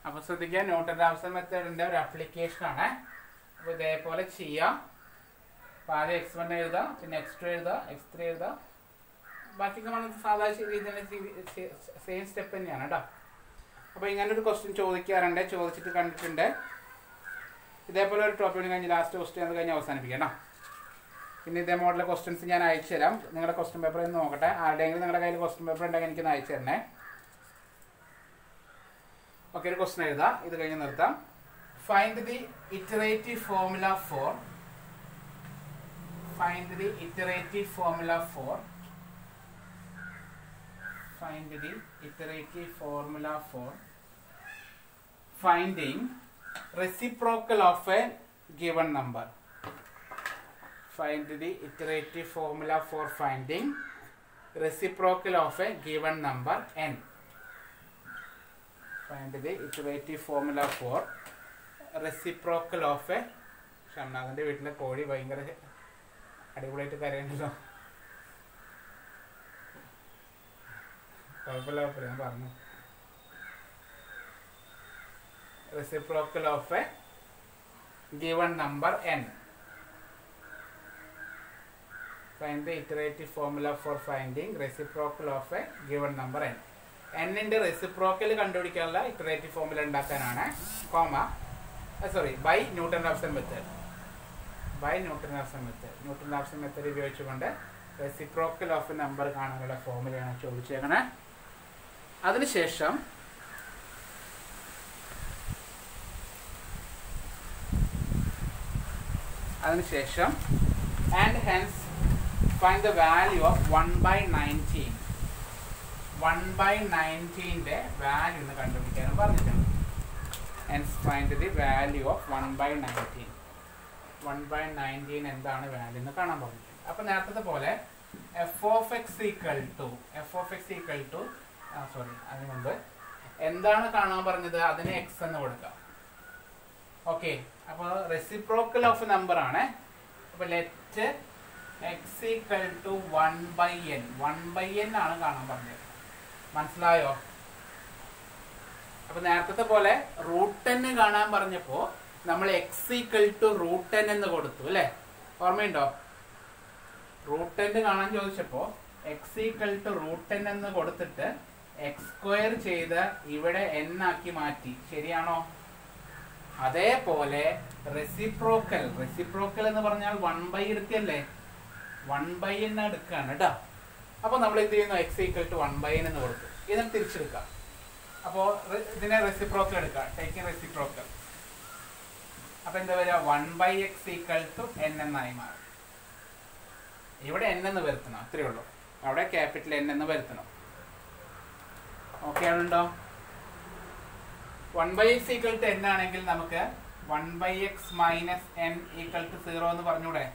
അപ്പോൾ ശ്രദ്ധിക്കുക ന്യൂട്ടൺ രാപ്സൺ മെത്തേഡിൻ്റെ ഒരു ആപ്ലിക്കേഷൻ ആണ് അപ്പോൾ ഇതേപോലെ ചെയ്യാം അപ്പോൾ ആദ്യം എക്സ് വൺ എഴുതാം പിന്നെ എക്സ് ടു എഴുതാം എക്സ് ത്രീ എഴുതാം ബാക്കിയൊക്കെ നമ്മൾ സാധാരണ രീതിയിൽ സെയിം സ്റ്റെപ്പ് തന്നെയാണ് കേട്ടോ അപ്പോൾ ഇങ്ങനെ ഒരു ക്വസ്റ്റ്യൻ ചോദിക്കാറുണ്ട് ചോദിച്ചിട്ട് കണ്ടിട്ടുണ്ട് ഇതേപോലെ ഒരു ടോപ്പിക് കഴിഞ്ഞ് ലാസ്റ്റ് ക്വസ്റ്റ്യൻ അത് കഴിഞ്ഞ് അവസാനിപ്പിക്കാം കേട്ടോ പിന്നെ ഇതേ മോഡലിലെ ക്വസ്റ്റ്യൻസ് ഞാൻ അയച്ചു തരാം നിങ്ങളുടെ ക്വസ്റ്റ്യൻ പേപ്പർ ഒന്ന് നോക്കട്ടെ ആരുടെയെങ്കിലും നിങ്ങളുടെ കയ്യിൽ ക്വസ്റ്റ്യൻ പേപ്പർ ഉണ്ടെങ്കിൽ എനിക്കൊന്ന് അയച്ചു തരണേ ഓക്കെ ഒരു ക്വസ്റ്റ്യൻ എഴുതാം ഇത് കഴിഞ്ഞ് നിർത്താം find the iterative formula for find the iterative formula for find the iterative formula for finding reciprocal of a given number find the iterative formula for finding reciprocal of a given number n find the iterative formula for reciprocal of a ഷംനാഥിൻ്റെ വീട്ടിലെ കോഴി ഭയങ്കര അടിപൊളിയായിട്ട് കരയുണ്ടല്ലോ കുഴപ്പമില്ല കുഴപ്പമില്ല ഞാൻ പറഞ്ഞു reciprocal of a given number N find the iterative formula for finding reciprocal of a given number N എന്നിന്റെ റെസിപ്രോക്കൽ കണ്ടുപിടിക്കാനുള്ള ഇറ്ററേറ്റീവ് ഫോർമുല ഉണ്ടാക്കാനാണ് comma sorry by Newton Raphson method by Newton Raphson method Newton Raphson method ഉപയോഗിച്ചുകൊണ്ട് reciprocal of number കാണാനുള്ള ഫോർമുലയാണ് ചോദിച്ചേക്കണേ അതിനുശേഷം അതിനുശേഷം and hence find the value of one by nineteen one by നയൻറ്റീൻ്റെ വാല്യൂ എന്ന് കണ്ടുപിടിക്കാനും പറഞ്ഞിട്ടുണ്ട് hence find the value of one by nineteen one by nineteen എന്താണ് വാല്യൂ എന്ന് കാണാൻ പറഞ്ഞിട്ടുണ്ട് അപ്പം നേരത്തെ പോലെ F of X equal to F of X equal to ആ സോറി അതിന് മുമ്പ് എന്താണ് കാണാൻ പറഞ്ഞത് അതിന് എക്സ് എന്ന് കൊടുക്കാം ഓക്കെ അപ്പോൾ റെസിപ്രോക്കൽ ഓഫ് നമ്പർ ആണ് അപ്പോൾ let X equal to one by N one by N ആണ് കാണാൻ പറഞ്ഞത് മനസ്സിലായോ അപ്പൊ നേരത്തെ പോലെ റൂട്ട് ടെൻ കാണാൻ പറഞ്ഞപ്പോ നമ്മൾ X equal to root ten എന്ന് കൊടുത്തു അല്ലേ ഓർമ്മയുണ്ടോ റൂട്ട് ടെൻ കാണാൻ ചോദിച്ചപ്പോ X equal to root ten എന്ന് കൊടുത്തിട്ട് എക്സ് സ്ക്വയർ ചെയ്ത് ഇവിടെ എൻ ആക്കി മാറ്റി ശരിയാണോ അതേപോലെ റെസിപ്രോക്കൽ റെസിപ്രോക്കൽ എന്ന് പറഞ്ഞാൽ വൺ ബൈ എടുക്കല്ലേ വൺ ബൈ എന്ന് എടുക്കുകയാണ് കേട്ടോ അപ്പോൾ നമ്മൾ എന്ത് ചെയ്യുന്നു X equal to one by N എന്ന് കൊടുത്തു ഇതിനെ തിരിച്ചെടുക്കാം അപ്പോൾ ഇതിനെ റെസിപ്രോക്കൽ എടുക്കാം ടേക്കിംഗ് റെസിപ്രോക്കൽ അപ്പോൾ എന്താ വരിക one by X equal to N എന്നായി മാറും ഇവിടെ എൻ എന്ന് വരുത്തണം അത്രയേ ഉള്ളൂ അവിടെ ക്യാപിറ്റൽ എൻ എന്ന് വരുത്തണം ഓക്കെ ആണുണ്ടോ one by X equal to N ആണെങ്കിൽ നമുക്ക് one by X minus N equal to zero എന്ന് പറഞ്ഞൂടെ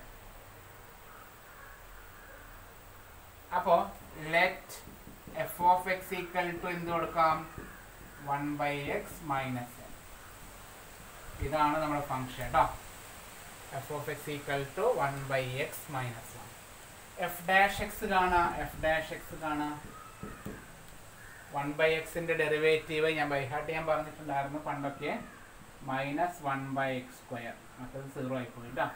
അപ്പോ let F of X equal to എന്ത് കൊടുക്കാം one by X minus N ഇതാണ് നമ്മുടെ ഫംഗ്ഷൻ കേട്ടോ F of X equal to one by X minus one F dash X കാണാം F dash X കാണാം വൺ ബൈ എക്സിന്റെ ഡെറിവേറ്റീവ് ഞാൻ by heart ഞാൻ പറഞ്ഞിട്ടുണ്ടായിരുന്നു പണ്ടൊക്കെ minus one by X square മറ്റത് സീറോ ആയിപ്പോയി കേട്ടോ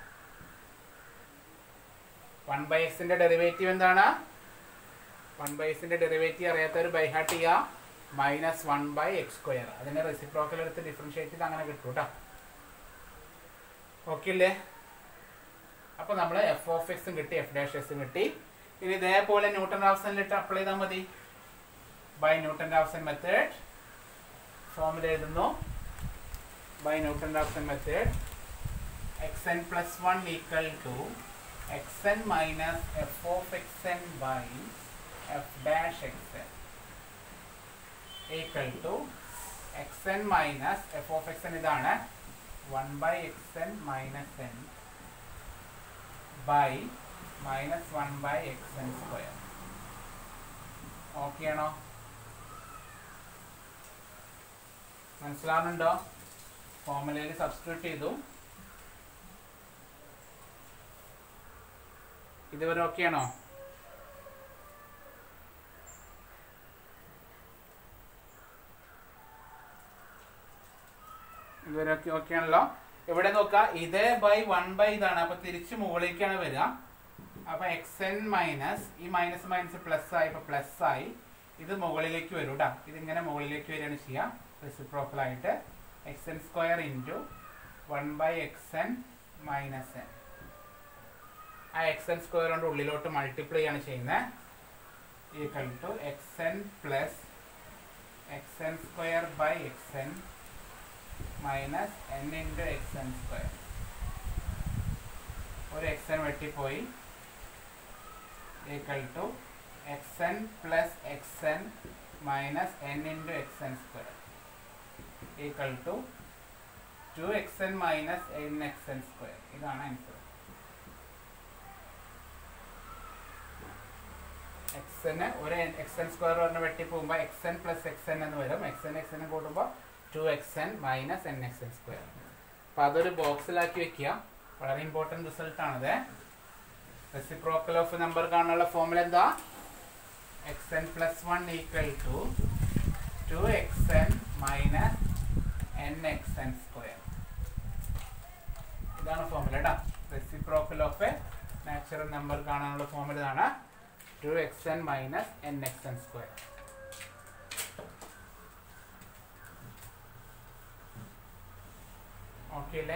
വൺ ബൈ എക്സിന്റെ ഡെറിവേറ്റീവ് എന്താണ് വൺ ബൈ എക്സിന്റെ ഡെറിവേറ്റീവ് അറിയാത്തവർ ബൈ ഹാർട്ട് ചെയ്യുക minus one by X square അതിനെ റെസിപ്രോക്കൽ എടുത്ത് ഡിഫറൻഷിയേറ്റ് ചെയ്ത് അങ്ങനെ കിട്ടും കേട്ടോ ഓക്കെ അല്ലേ അപ്പോൾ നമ്മൾ എഫ് ഓഫ് എക്സും കിട്ടി എഫ് ഡാഷ് എക്സും കിട്ടി ഇനി ഇതേപോലെ ന്യൂട്ടൺ റാപ്സണിലിട്ട് അപ്ലൈ ചെയ്താൽ മതി ബൈ ന്യൂട്ടൺ റാപ്സൺ മെത്തേഡ് ഫോമിൽ എഴുതുന്നു by Newton Raphson method X N plus one equal to X N minus F of X N by F dash X N equal to X N minus F of X N ഇതാണ് one by X N minus N by minus one by X N square okay ആണോ മനസ്സിലാവുന്നുണ്ടോ ഫോമുലയിൽ substitute ചെയ്തു ഇതുവരെ okay ആണോ ഇതുവരെ okay okay ആണല്ലോ ഇവിടെ നോക്കാം ഇതേ ബൈ വൺ ബൈ ഇതാണ് അപ്പൊ തിരിച്ച് മുകളിലേക്കാണ് വരിക അപ്പൊ എക്സ് എൻ മൈനസ് ഈ മൈനസ് മൈനസ് പ്ലസ് ആയി ഇപ്പൊ പ്ലസ് ആയി ഇത് മുകളിലേക്ക് വരും കേട്ടോ ഇതിങ്ങനെ മുകളിലേക്ക് വരികയാണ് ചെയ്യാം റെസിപ്രോക്കൽ ആയിട്ട് X N square into one by X N minus N ആ എക്സ് എൻ സ്ക്വയർ കൊണ്ട് ഉള്ളിലോട്ട് മൾട്ടിപ്ലൈ ആണ് ചെയ്യുന്നത് equal to X N plus X N square by X N minus N into X N square ഒരു X N വെട്ടിപ്പോയി equal to X N plus X N minus N into X N square equal to two X N minus N X N square ഇതാണ് answer എക്സിന് ഒരു X N square പറഞ്ഞ് വെട്ടി പോകുമ്പോൾ X N plus X N എന്ന് വരും X N X N കൂട്ടുമ്പോൾ two X N minus N X N square അപ്പോൾ അതൊരു ബോക്സിലാക്കി വെക്കുക വളരെ ഇമ്പോർട്ടൻറ്റ് റിസൾട്ട് ആണിത് റെസിപ്രോക്കൽ ഓഫ് നമ്പർ കാണാനുള്ള ഫോമുല എന്താ X N plus one equal to two X N minus N X N square ഇതാണ് ഫോമുല കേട്ടോ reciprocal of a natural number കാണാനുള്ള ഫോമുല ഇതാണ് two X N minus N X N square okay അല്ലേ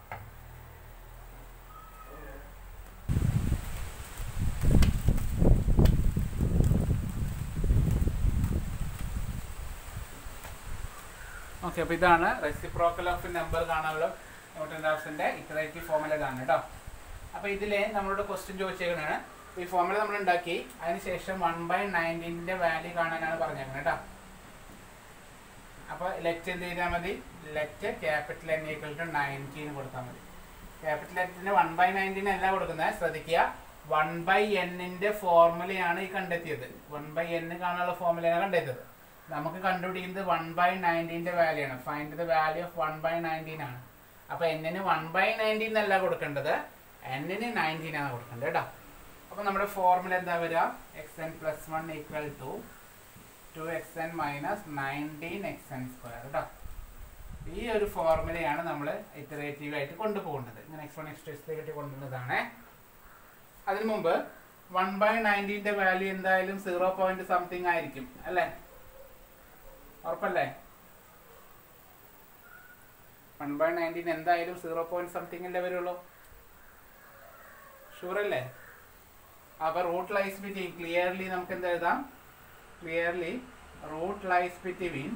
okay അപ്പോൾ ഇതാണ് reciprocal of number കാണാനുള്ള Newton രാഫ്സിൻ്റെ iterative formula ഇതാണ് കേട്ടോ അപ്പോൾ ഇതിൽ നമ്മളോട് ക്വസ്റ്റ്യൻ ചോദിച്ചേക്കണാണ് ഈ ഫോമുല നമ്മൾ ഉണ്ടാക്കി അതിനുശേഷം വൺ ബൈ നയൻറ്റീൻ്റെ വാല്യൂ കാണാനാണ് പറഞ്ഞേക്കുന്നത് കേട്ടോ അപ്പോൾ ലെറ്റ് എന്ത് ചെയ്താൽ മതി let capital n equal to nineteen കൊടുത്താൽ മതി ക്യാപിറ്റൽ ലെറ്റിന് വൺ ബൈ നയൻറ്റീൻ അല്ല കൊടുക്കുന്നത് ശ്രദ്ധിക്കുക വൺ ബൈ എന്നിൻ്റെ ഫോർമുലയാണ് ഈ കണ്ടെത്തിയത് വൺ ബൈ എൻ കാണാനുള്ള ഫോർമുലയാണ് കണ്ടെത്തിയത് നമുക്ക് കണ്ടുപിടിക്കുന്നത് വൺ ബൈ നയൻറ്റീൻ്റെ വാല്യൂ ആണ് find the value of one by nineteen ആണ് അപ്പോൾ എന്നിന് വൺ ബൈ നയൻറ്റീൻ അല്ല കൊടുക്കേണ്ടത് എന്നിന് നയൻറ്റീൻ ആണ് കൊടുക്കേണ്ടത് കേട്ടോ അപ്പോൾ നമ്മുടെ ഫോർമുല എന്താ വരിക x N plus one equal to two X N minus nineteen x N square കേട്ടോ ഈ ഒരു ഫോർമുലയാണ് നമ്മൾ ഇറ്ററേറ്റീവ് ആയിട്ട് കൊണ്ടുപോകേണ്ടത് ഇങ്ങനെ x one x two x കൊണ്ടുവന്നതാണ് അതിനു മുമ്പ് വൺ ബൈ നയൻറ്റീൻ്റെ വാല്യൂ എന്തായാലും സീറോ പോയിന്റ് സംതിങ് ആയിരിക്കും അല്ലേ ഉറപ്പല്ലേ വൺ ബൈ നയൻറ്റീൻ എന്തായാലും സീറോ പോയിന്റ് സംതിങ് അല്ലേ വരുള്ളൂ ഷുവർ അല്ലേ അപ്പോൾ റൂട്ട് ലൈസ് ബിറ്റ്വീൻ ക്ലിയർലി നമുക്ക് എന്ത് എഴുതാം clearly root lies between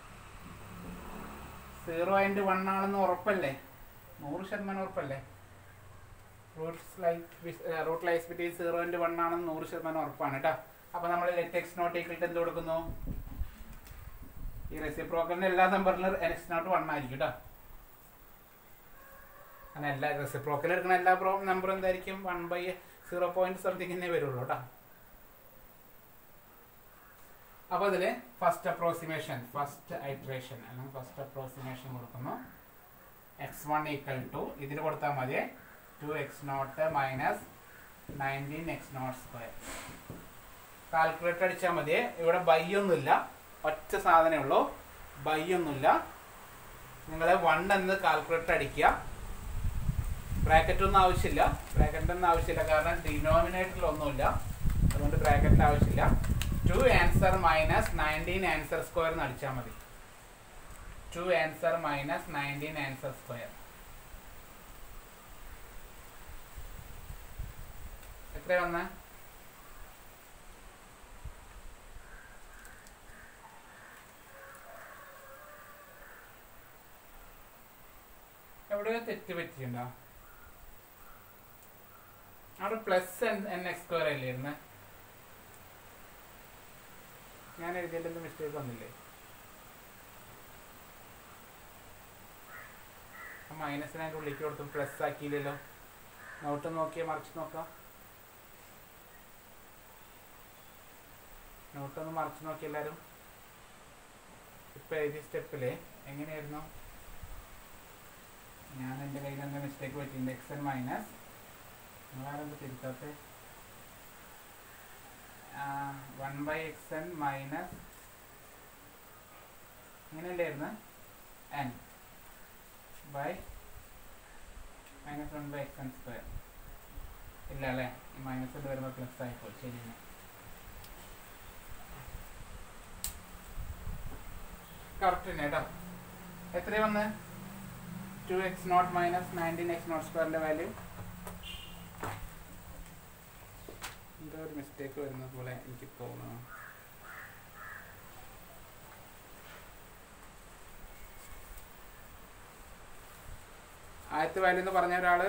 zero and one ആണെന്ന് ഉറപ്പല്ലേ നൂറ് ശതമാനം ഉറപ്പല്ലേ root lies root lies between zero and one ആണെന്ന് നൂറ് ശതമാനം ഉറപ്പാണ് കേട്ടോ അപ്പോൾ നമ്മൾ ലെറ്റ് എക്സ് നോട്ട് ഈക്വൽ എന്ത് കൊടുക്കുന്നു ഈ റെസിപ്രോക്കലിൻ്റെ എല്ലാ നമ്പറിലും എക്സ് നോട്ട് വൺ ആയിരിക്കും കേട്ടോ അങ്ങനെ എല്ലാ റെസിപ്രോക്കൽ എടുക്കുന്ന എല്ലാ പ്രോ നമ്പറും എന്തായിരിക്കും one by zero point something തന്നെ വരുള്ളൂ കേട്ടോ അപ്പോൾ അതിൽ ഫസ്റ്റ് അപ്രോക്സിമേഷൻ ഫസ്റ്റ് ഐട്രേഷൻ അല്ലെങ്കിൽ ഫസ്റ്റ് അപ്രോക്സിമേഷൻ കൊടുക്കുന്നു എക്സ് വൺ ഈക്വൽ ടു ഇതിന് കൊടുത്താൽ മതി two x naught minus nineteen x naught square calculator അടിച്ചാൽ മതി ഇവിടെ ബൈ ഒന്നുമില്ല ഒറ്റ സാധനമേ ഉള്ളൂ ബൈ ഒന്നുമില്ല നിങ്ങൾ വൺ എന്ന് കാൽക്കുലേറ്റർ അടിക്കുക ബ്രാക്കറ്റ് ഒന്നും ആവശ്യമില്ല ബ്രാക്കറ്റ് ഒന്നും ആവശ്യമില്ല കാരണം ഡിനോമിനേറ്ററിൽ ഒന്നുമില്ല അതുകൊണ്ട് ബ്രാക്കറ്റിൽ ആവശ്യമില്ല two answer minus nineteen answer square എന്ന് അടിച്ചാൽ മതി two answer minus nineteen answer square എത്ര വന്ന എവിടെയോ തെറ്റ് പറ്റിയിട്ടുണ്ടോ അവിടെ പ്ലസ് എൻ എക്സ് സ്ക്വയർ അല്ലേ ഇരുന്ന് ഞാൻ എഴുതിയതിൽ മിസ്റ്റേക്ക് വന്നില്ലേ ആ മൈനസിനെ അതിൻ്റെ ഉള്ളിലേക്ക് കൊടുത്തു പ്ലസ് ആക്കിയില്ലല്ലോ നോട്ട് നോക്കിയാൽ മറിച്ച് നോക്കാം നോട്ടൊന്ന് മറിച്ച് നോക്കി എല്ലാവരും ഇപ്പം എഴുതിയ സ്റ്റെപ്പിൽ എങ്ങനെയായിരുന്നു ഞാൻ എൻ്റെ കയ്യിൽ എന്താ മിസ്റ്റേക്ക് പറ്റിയിട്ടുണ്ട് എക്സ് എൻ മൈനസ് നിങ്ങളാരെന്ത് തിരുത്താത്ത one by X N minus ഇങ്ങനെയല്ലായിരുന്നു n by minus one by X N square ഇല്ല അല്ലേ ഈ മൈനസ് കൊണ്ട് വരുമ്പോൾ പ്ലസ് ആയിപ്പോൾ ശരി തന്നെ കറക്റ്റ് തന്നെ കേട്ടോ എത്രയാണ് വന്ന് two x naught minus nineteen x naught സ്ക്വയറിൻ്റെ വാല്യൂ എന്തോ ഒരു മിസ്റ്റേക്ക് വരുന്നത് പോലെ എനിക്ക് തോന്നുന്നു ആദ്യത്തെ വാല്യൂ എന്ന് പറഞ്ഞ ഒരാള്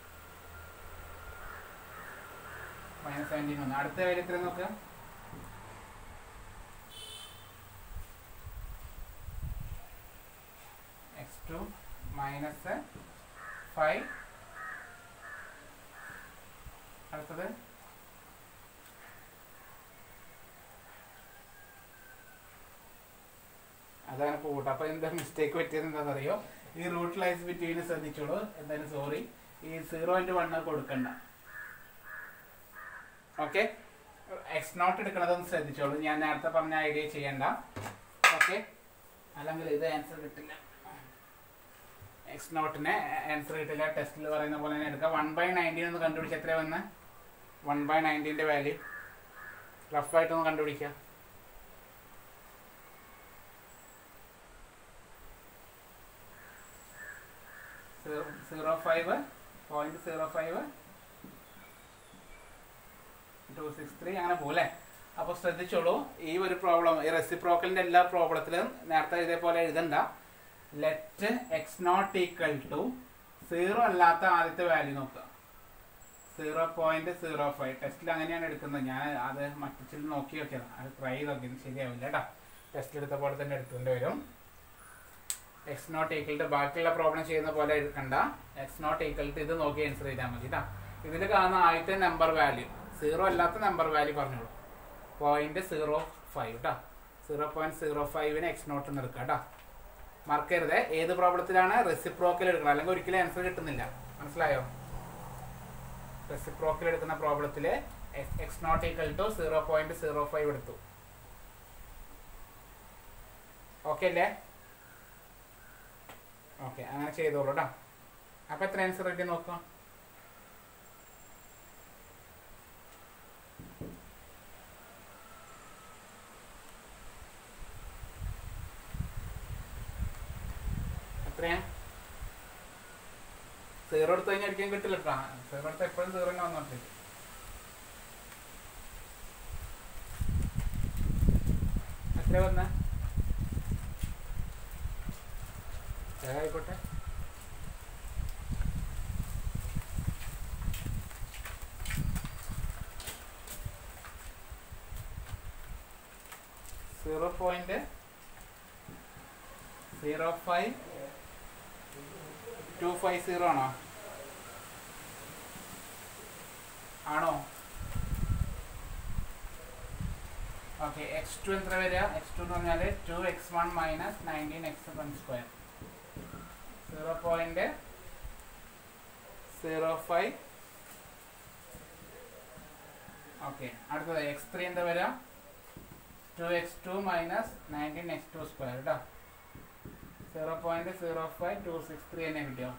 മൈനസ് സെവൻറ്റീൻ വന്നു അടുത്ത വാല്യൂ എത്ര നോക്കുക എക്സ് ടു മൈനസ് ഫൈവ് അടുത്തത് അതാണ് ഇപ്പോൾ കൂട്ടം അപ്പോൾ എന്താ മിസ്റ്റേക്ക് പറ്റിയത് എന്താണെന്നറിയോ ഈ റൂട്ട് ലൈൻസ് ബിറ്റ്വീൻ ശ്രദ്ധിച്ചോളൂ എന്തായാലും സോറി ഈ സീറോ ഇൻറ്റു വണ്ണ് കൊടുക്കണ്ട ഓക്കെ എക്സ് നോട്ട് എടുക്കണതൊന്ന് ശ്രദ്ധിച്ചോളൂ ഞാൻ നേരത്തെ പറഞ്ഞ ഐഡിയ ചെയ്യണ്ട ഓക്കെ അല്ലെങ്കിൽ ഇത് ആൻസർ കിട്ടില്ല എക്സ് നോട്ടിന് ആൻസർ കിട്ടില്ല ടെസ്റ്റിൽ പറയുന്ന പോലെ തന്നെ എടുക്കുക വൺ ബൈ നയൻറ്റീൻ ഒന്ന് കണ്ടുപിടിച്ച് എത്ര വന്ന് വൺ ബൈ നയൻറ്റീൻ്റെ വാല്യൂ റഫായിട്ടൊന്ന് കണ്ടുപിടിക്കുക zero five point zero five two six three അങ്ങനെ പോലെ അപ്പോൾ ശ്രദ്ധിച്ചോളൂ ഈ ഒരു പ്രോബ്ലം ഈ റെസിപ്രോക്കലിൻ്റെ എല്ലാ പ്രോബ്ലത്തിലും നേരത്തെ ഇതേപോലെ എഴുതണ്ട let x naught equal to zero അല്ലാത്ത ആദ്യത്തെ വാല്യൂ നോക്കുക സീറോ പോയിന്റ് സീറോ ഫൈവ് ടെസ്റ്റിൽ അങ്ങനെയാണ് എടുക്കുന്നത് ഞാൻ അത് മറ്റിച്ചിൽ നോക്കി നോക്കിയതാണ് അത് ട്രൈ ചെയ്ത് നോക്കിയത് ശരിയാവില്ല കേട്ടോ ടെസ്റ്റ് എടുത്ത പോലെ തന്നെ എടുത്തുകൊണ്ട് വരും എക്സ് നോട്ട് ഈക്വൽ ടു ബാക്കിയുള്ള പ്രോബ്ലം ചെയ്യുന്ന പോലെ എടുക്കണ്ട എക്സ് നോട്ട് ഈക്വൽ ടു ഇത് നോക്കി ആൻസർ ചെയ്താൽ മതി കേട്ടോ ഇതിൽ കാണുന്ന ആദ്യത്തെ നമ്പർ വാല്യൂ സീറോ അല്ലാത്ത നമ്പർ വാല്യൂ പറഞ്ഞോളൂ പോയിന്റ് സീറോ ഫൈവ് കേട്ടോ സീറോ പോയിന്റ് സീറോ ഫൈവിന് എക്സ് നോട്ട് എടുക്കുക കേട്ടോ മറക്കരുത് ഏത് പ്രോബ്ലത്തിലാണ് റെസിപ്രോക്കൽ എടുക്കണം അല്ലെങ്കിൽ ഒരിക്കലും ആൻസർ കിട്ടുന്നില്ല മനസ്സിലായോ റെസിപ്രോക്കൽ എടുക്കുന്ന പ്രോബ്ലത്തിൽ x naught equal to zero point zero five എടുത്തു ഓക്കെ അല്ലേ ഓക്കെ അങ്ങനെ ചെയ്തോളൂ കേട്ടോ അപ്പം എത്ര ആൻസർ റെഡി നോക്കാം എത്രയാ സീറോ എടുത്ത് കഴിഞ്ഞാൽ ഒരിക്കലും കിട്ടില്ല കേട്ടോ സീറോ എടുത്ത് എപ്പോഴും സീറോ തന്നെ വന്നോട്ടില്ല എത്ര വന്ന ആയിക്കോട്ടെ zero point zero five two five zero ആണോ ആണോ ഓക്കെ എക്സ് ടു എത്ര വരിക എക്സ് ടു എന്ന് പറഞ്ഞാൽ two x one minus nineteen x one square zero point zero five okay അടുത്തത് എക്സ് ത്രീ എന്താ വരിക two x two minus nineteen x two square കേട്ടോ zero point zero five two six three തന്നെ കിട്ടിയോ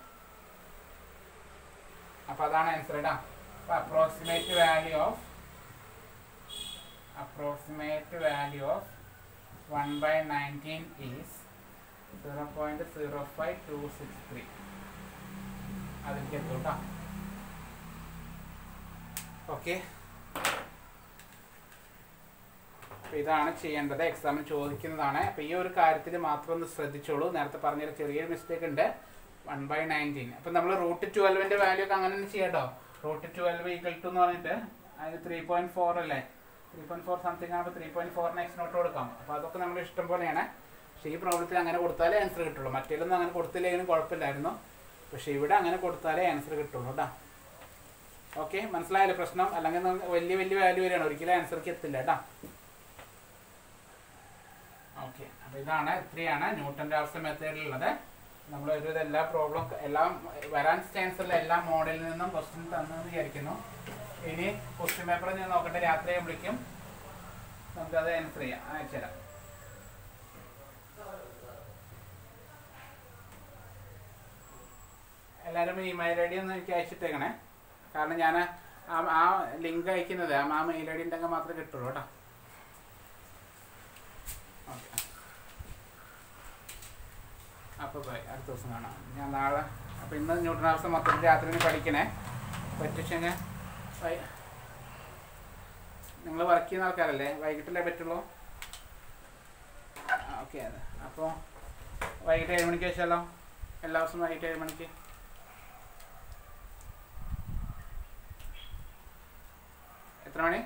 അപ്പോൾ അതാണ് ആൻസർ കേട്ടോ അപ്പോൾ approximate value of approximate value of one by nineteen is zero point zero five two six three അതിലേക്ക് എത്തും കേട്ടോ ഓക്കെ അപ്പോൾ ഇതാണ് ചെയ്യേണ്ടത് എക്സാമിന് ചോദിക്കുന്നതാണ് അപ്പോൾ ഈ ഒരു കാര്യത്തിൽ മാത്രം ഒന്ന് ശ്രദ്ധിച്ചോളൂ നേരത്തെ പറഞ്ഞൊരു ചെറിയൊരു മിസ്റ്റേക്ക് ഉണ്ട് വൺ ബൈ നയൻറ്റീൻ അപ്പം നമ്മൾ റൂട്ട് ട്വൽവിൻ്റെ വാല്യൂ ഒക്കെ അങ്ങനെ തന്നെ ചെയ്യാം കേട്ടോ റൂട്ട് ട്വൽവ് ഈക്വൽ ടു എന്ന് പറഞ്ഞിട്ട് അത് ത്രീ പോയിന്റ് ഫോർ അല്ലേ ത്രീ പോയിന്റ് ഫോർ സംതിങ് ആകുമ്പോൾ ത്രീ പോയിന്റ് ഫോറിന് എക്സ് നോട്ട് കൊടുക്കാം അപ്പോൾ അതൊക്കെ നമ്മുടെ ഇഷ്ടം പോലെയാണ് പക്ഷേ ഈ പ്രോബ്ലത്തിൽ അങ്ങനെ കൊടുത്താലേ ആൻസർ കിട്ടുള്ളൂ മറ്റേലൊന്നും അങ്ങനെ കൊടുത്തില്ലെങ്കിലും കുഴപ്പമില്ലായിരുന്നു പക്ഷേ ഇവിടെ അങ്ങനെ കൊടുത്താലേ ആൻസർ കിട്ടുള്ളൂ കേട്ടോ ഓക്കെ മനസ്സിലായല്ലോ പ്രശ്നം അല്ലെങ്കിൽ നമുക്ക് വലിയ വലിയ വാല്യൂ വരികയാണ് ഒരിക്കലും ആൻസർക്ക് എത്തില്ല കേട്ടോ ഓക്കെ അപ്പോൾ ഇതാണ് ഇത്രയാണ് ന്യൂട്ടൻ്റെ ആവശ്യ മെത്തേഡിലുള്ളത് നമ്മൾ ഒരു എല്ലാ പ്രോബ്ലം എല്ലാം വരാൻ ചാൻസുള്ള എല്ലാ മോഡലിൽ നിന്നും ക്വസ്റ്റ്യൻ തന്നെന്ന് വിചാരിക്കുന്നു ഇനി ക്വസ്റ്റ്യൻ പേപ്പർ ഞാൻ നോക്കട്ടെ രാത്രി ആകുമ്പോഴേക്കും നമുക്കത് ആൻസർ ചെയ്യാം അയച്ചുതരാം എല്ലാവരും ഇമെയിൽ ഐ ഡി ഒന്ന് എനിക്ക് അയച്ചിട്ടേക്കണേ കാരണം ഞാൻ ആ ആ ലിങ്ക് അയക്കുന്നത് ആ ആ മെയിൽ ഐ ഡി ഉണ്ടെങ്കിൽ മാത്രമേ കിട്ടുള്ളൂ കേട്ടോ ഓക്കെ അപ്പോൾ ബൈ അടുത്ത ദിവസം കാണാം ഞാൻ നാളെ അപ്പോൾ ഇന്ന് ന്യൂട്ടൺ ഹൗസ് മൊത്തത്തിൽ രാത്രി പഠിക്കണേ പറ്റിച്ചെങ്കിൽ നിങ്ങൾ വർക്ക് ചെയ്യുന്ന ആൾക്കാരല്ലേ വൈകിട്ടല്ലേ പറ്റുള്ളൂ ഓക്കെ അപ്പോൾ വൈകിട്ട് ഏഴ് മണിക്ക് വെച്ചാലോ എല്ലാ ദിവസവും വൈകിട്ട് ഏഴ് മണിക്ക് എത്ര മണി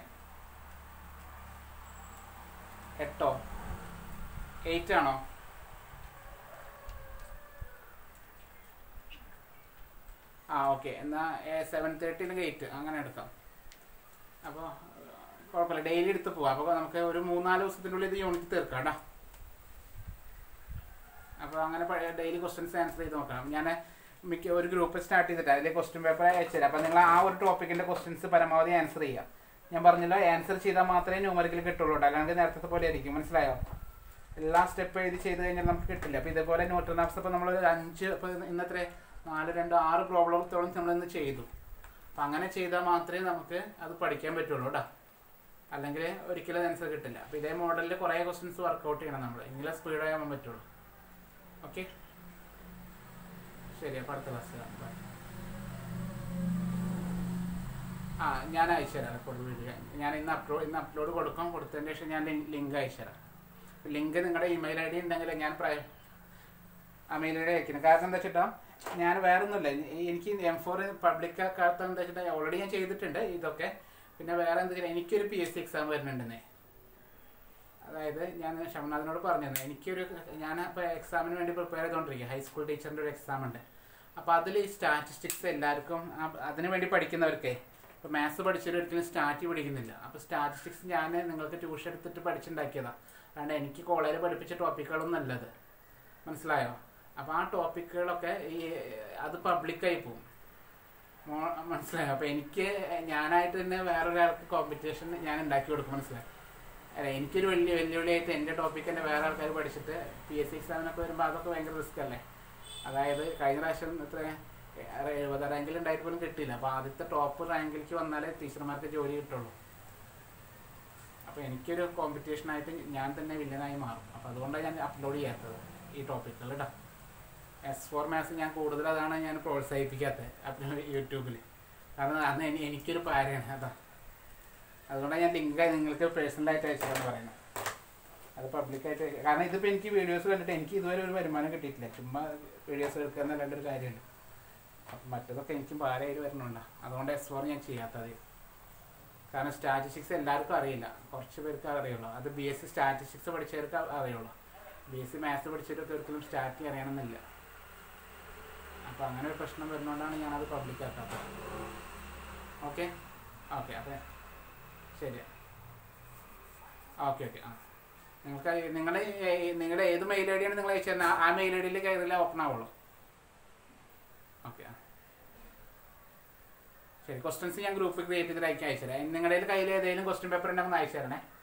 എട്ടോ എയ്റ്റ് ആണോ ആ ഓക്കെ എന്നാൽ സെവൻ തേർട്ടി അല്ലെങ്കിൽ എയ്റ്റ് അങ്ങനെ എടുക്കാം അപ്പോൾ കുഴപ്പമില്ല ഡെയിലി എടുത്ത് പോവാം അപ്പോൾ നമുക്ക് ഒരു മൂന്നാല് ദിവസത്തിനുള്ളിൽ ഇത് യൂണിറ്റ് തീർക്കാം കേട്ടോ അപ്പോൾ അങ്ങനെ ഡെയിലി ക്വസ്റ്റ്യൻസ് ആൻസർ ചെയ്ത് നോക്കണം ഞാൻ മിക്ക ഒരു ഗ്രൂപ്പ് സ്റ്റാർട്ട് ചെയ്തിട്ട് അതിൽ ക്വസ്റ്റ്യൻ പേപ്പർ അയച്ചുതരാം അപ്പോൾ നിങ്ങൾ ആ ഒരു ടോപ്പിക്കിൻ്റെ ക്വസ്റ്റ്യൻസ് പരമാവധി ആൻസർ ചെയ്യുക ഞാൻ പറഞ്ഞല്ലോ ആൻസർ ചെയ്താൽ മാത്രമേ ന്യൂമറിക്കൽ കിട്ടുള്ളൂ കേട്ടോ അല്ലെങ്കിൽ നേരത്തെ പോലെ ആയിരിക്കും മനസ്സിലായോ എല്ലാ സ്റ്റെപ്പ് എഴുതി ചെയ്ത് കഴിഞ്ഞാൽ നമുക്ക് കിട്ടില്ല അപ്പോൾ ഇതേപോലെ ന്യൂട്രൻ ആപ്സ് ഇപ്പോൾ നമ്മൾ ഒരു അഞ്ച് ഇപ്പോൾ ഇന്നത്തെ നാല് രണ്ട് ആറ് പ്രോബ്ലത്തോളം നമ്മൾ ഇന്ന് ചെയ്തു അപ്പം അങ്ങനെ ചെയ്താൽ മാത്രമേ നമുക്ക് അത് പഠിക്കാൻ പറ്റുള്ളൂ കേട്ടോ അല്ലെങ്കിൽ ഒരിക്കലും ആൻസർ കിട്ടില്ല അപ്പോൾ ഇതേ മോഡലിൽ കുറേ ക്വസ്റ്റ്യൻസ് വർക്കൗട്ട് ചെയ്യണം നമ്മൾ എങ്കിലേ സ്പീഡാകാൻ പറ്റുള്ളൂ ഓക്കെ ശരി അപ്പോൾ അടുത്ത ക്ലാസ് കാണാം ബൈ ആ ഞാൻ അയച്ചുതരാം റെക്കോർഡ് വീഡിയോ ഞാൻ ഇന്ന് അപ്ലോഡ് ഇന്ന് അപ്ലോഡ് കൊടുക്കും കൊടുത്തതിന് ശേഷം ഞാൻ ലിങ്ക് അയച്ചുതരാം ലിങ്ക് നിങ്ങളുടെ ഇമെയിൽ ഐ ഡി ഉണ്ടെങ്കിൽ ഞാൻ പ്രൈ ആ മെയിൽ ഐ ഡി അയക്കണം കാരണം എന്താ വെച്ചിട്ടോ ഞാൻ വേറെ ഒന്നുമില്ല എനിക്ക് എം ഫോർ പബ്ലിക് ആക്കാത്ത എന്താ വെച്ചിട്ട് ഓൾറെഡി ഞാൻ ചെയ്തിട്ടുണ്ട് ഇതൊക്കെ പിന്നെ വേറെ എന്താ വെച്ചാൽ എനിക്കൊരു പി എസ് സി എക്സാം വരുന്നുണ്ടെന്നേ അതായത് ഞാൻ ഷംനാഥിനോട് പറഞ്ഞിരുന്നു എനിക്കൊരു ഞാൻ ഇപ്പോൾ എക്സാമിന് വേണ്ടി പ്രിപ്പയർ ചെയ്തുകൊണ്ടിരിക്കുക ഹൈസ്കൂൾ ടീച്ചറിൻ്റെ ഒരു എക്സാം ഉണ്ട് അപ്പോൾ അതിൽ ഈ സ്റ്റാറ്റിസ്റ്റിക്സ് എല്ലാവർക്കും ആ- അതിന് വേണ്ടി പഠിക്കുന്നവർക്കേ ഇപ്പോൾ മാത്സ് പഠിച്ചവർ ഒരിക്കലും സ്റ്റാറ്റി പഠിക്കുന്നില്ല അപ്പോൾ സ്റ്റാറ്റിസ്റ്റിക്സ് ഞാൻ നിങ്ങൾക്ക് ട്യൂഷൻ എടുത്തിട്ട് പഠിച്ചുണ്ടാക്കിയതാണ് അല്ലാണ്ട് എനിക്ക് കോളേജിൽ പഠിപ്പിച്ച ടോപ്പിക്കുകളൊന്നും അല്ലത് മനസ്സിലായോ അപ്പോൾ ആ ടോപ്പിക്കുകളൊക്കെ ഈ അത് പബ്ലിക്കായി പോകും മോ- മനസ്സിലായോ അപ്പോൾ എനിക്ക് ഞാനായിട്ട് തന്നെ വേറൊരാൾക്ക് കോമ്പറ്റീഷൻ ഞാൻ ഉണ്ടാക്കി കൊടുക്കും മനസ്സിലായോ അല്ല എനിക്കൊരു വലിയ വെല്ലുവിളിയായിട്ട് എൻ്റെ ടോപ്പിക്ക് തന്നെ വേറെ ആൾക്കാർ പഠിച്ചിട്ട് പി എസ് സി എക്സാമിനൊക്കെ വരുമ്പോൾ അതൊക്കെ ഭയങ്കര റിസ്ക് അല്ലേ അതായത് കഴിഞ്ഞ പ്രാവശ്യം എത്ര എഴുപത് റാങ്കിൽ ഉണ്ടായിട്ട് പോലും കിട്ടിയില്ല അപ്പോൾ ആദ്യത്തെ ടോപ്പ് റാങ്കിലേക്ക് വന്നാലേ ടീച്ചർമാർക്ക് ജോലി കിട്ടുള്ളൂ അപ്പോൾ എനിക്കൊരു കോമ്പറ്റീഷനായിട്ട് ഞാൻ തന്നെ വില്ലനായി മാറും അപ്പോൾ അതുകൊണ്ടാണ് ഞാൻ അപ്ലോഡ് ചെയ്യാത്തത് ഈ ടോപ്പിക്കുകൾ കേട്ടോ എസ് ഫോർ മാത്സ് ഞാൻ കൂടുതൽ അതാണ് ഞാൻ പ്രോത്സാഹിപ്പിക്കാത്തത് അപ്പോൾ യൂട്യൂബിൽ കാരണം അന്ന് എനി- എനിക്കൊരു പാരയാണ് അതാ അതുകൊണ്ടാണ് ഞാൻ ലിങ്ക് നിങ്ങൾക്ക് പേഴ്സണലായിട്ട് അയച്ചതെന്ന് പറയുന്നത് അത് പബ്ലിക്കായിട്ട് കാരണം ഇതിപ്പോൾ എനിക്ക് വീഡിയോസ് കണ്ടിട്ട് എനിക്ക് ഇതുവരെ ഒരു വരുമാനം കിട്ടിയിട്ടില്ല ചുമ്മാ വീഡിയോസ് എടുക്കുക എന്നല്ലാണ്ട് ഒരു കാര്യമുണ്ട് അപ്പം മറ്റതൊക്കെ എനിക്കും ഭാരമായിട്ട് വരണുണ്ട് അതുകൊണ്ട് എസ് ഫോർ ഞാൻ ചെയ്യാത്തത് കാരണം സ്റ്റാറ്റിസ്റ്റിക്സ് എല്ലാവർക്കും അറിയില്ല കുറച്ച് പേർക്ക് അറിയുള്ളൂ അത് ബി എസ് സി സ്റ്റാറ്റിസ്റ്റിക്സ് പഠിച്ചവർക്ക് അറിയുള്ളൂ ബി എസ് സി മാത്സ് പഠിച്ചവർക്ക് ഒരിക്കലും സ്റ്റാറ്റി അറിയണമെന്നില്ല അപ്പോൾ അങ്ങനെ ഒരു പ്രശ്നം വരുന്നതുകൊണ്ടാണ് ഞാനത് പബ്ലിക് ആക്കാത്തത് ഓക്കെ ഓക്കെ അതെ ശരി ഓക്കെ ഓക്കെ ആ നിങ്ങൾക്ക് നിങ്ങളുടെ നിങ്ങളുടെ ഏത് മെയിൽ ഐ ഡിയാണ് നിങ്ങൾ അയച്ചു തരുന്നത് ആ മെയിൽ ഐ ഡിയിൽ കയറില്ല ഓപ്പൺ ആവുള്ളൂ ഓക്കെ ആ ശരി ക്വസ്റ്റ്യൻസ് ഞാൻ ഗ്രൂപ്പ് ക്രിയേറ്റ് ചെയ്തിട്ട് അയക്കാൻ അയച്ചു തരാം നിങ്ങളുടെ കയ്യിൽ ഏതെങ്കിലും ക്വസ്റ്റ്യൻ പേപ്പർ ഉണ്ടെങ്കിൽ ഒന്ന് അയച്ചു തരണേ